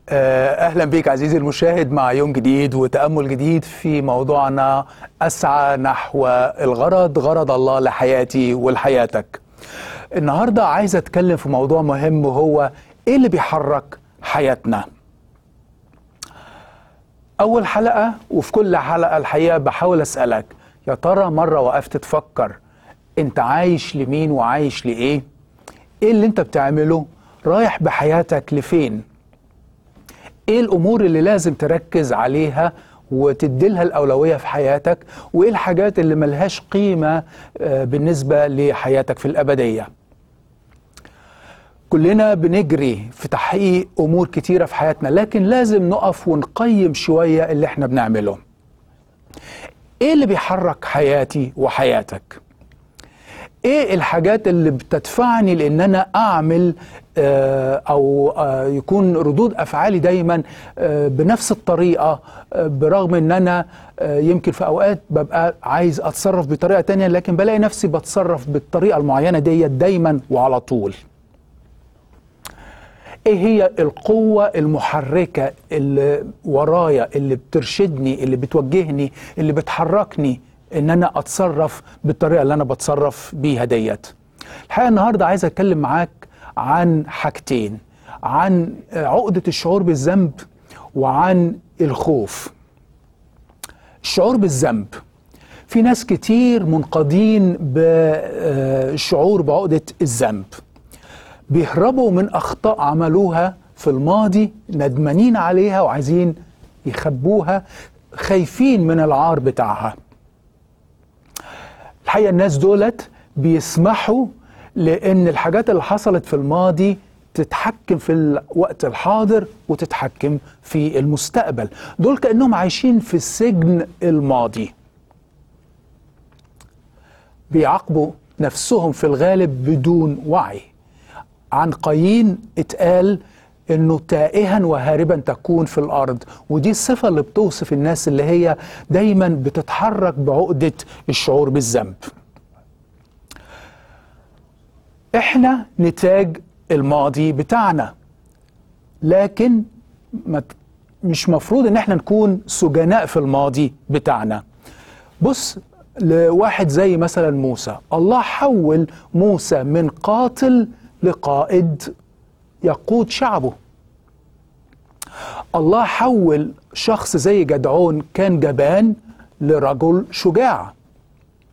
أهلا بك عزيزي المشاهد مع يوم جديد وتأمل جديد في موضوعنا أسعى نحو الغرض غرض الله لحياتي ولحياتك النهاردة عايز أتكلم في موضوع مهم وهو إيه اللي بيحرك حياتنا أول حلقة وفي كل حلقة الحقيقة بحاول أسألك يا ترى مرة وقفت تفكر أنت عايش لمين وعايش لإيه إيه اللي أنت بتعمله رايح بحياتك لفين ايه الامور اللي لازم تركز عليها وتديلها الاولويه في حياتك وايه الحاجات اللي ملهاش قيمه بالنسبه لحياتك في الابديه كلنا بنجري في تحقيق امور كتيره في حياتنا لكن لازم نقف ونقيم شويه اللي احنا بنعمله ايه اللي بيحرك حياتي وحياتك ايه الحاجات اللي بتدفعني لان انا اعمل او يكون ردود افعالي دايما بنفس الطريقه برغم ان انا يمكن في اوقات ببقى عايز اتصرف بطريقه تانية لكن بلاقي نفسي بتصرف بالطريقه المعينه ديت دايما وعلى طول ايه هي القوة المحركة اللي ورايا اللي بترشدني اللي بتوجهني اللي بتحركني ان انا اتصرف بالطريقه اللي انا بتصرف بيها ديت الحقيقه النهارده عايز اتكلم معاك عن حاجتين عن عقده الشعور بالذنب وعن الخوف الشعور بالذنب في ناس كتير منقادين بالشعور بعقده الذنب بيهربوا من اخطاء عملوها في الماضي ندمانين عليها وعايزين يخبوها خايفين من العار بتاعها الحقيقه الناس دولت بيسمحوا لان الحاجات اللي حصلت في الماضي تتحكم في الوقت الحاضر وتتحكم في المستقبل دول كانهم عايشين في السجن الماضي بيعاقبوا نفسهم في الغالب بدون وعي عن قايين اتقال انه تائها وهاربا تكون في الارض ودي الصفه اللي بتوصف الناس اللي هي دايما بتتحرك بعقده الشعور بالذنب احنا نتاج الماضي بتاعنا لكن مش مفروض ان احنا نكون سجناء في الماضي بتاعنا بص لواحد زي مثلا موسى الله حول موسى من قاتل لقائد يقود شعبه الله حول شخص زي جدعون كان جبان لرجل شجاع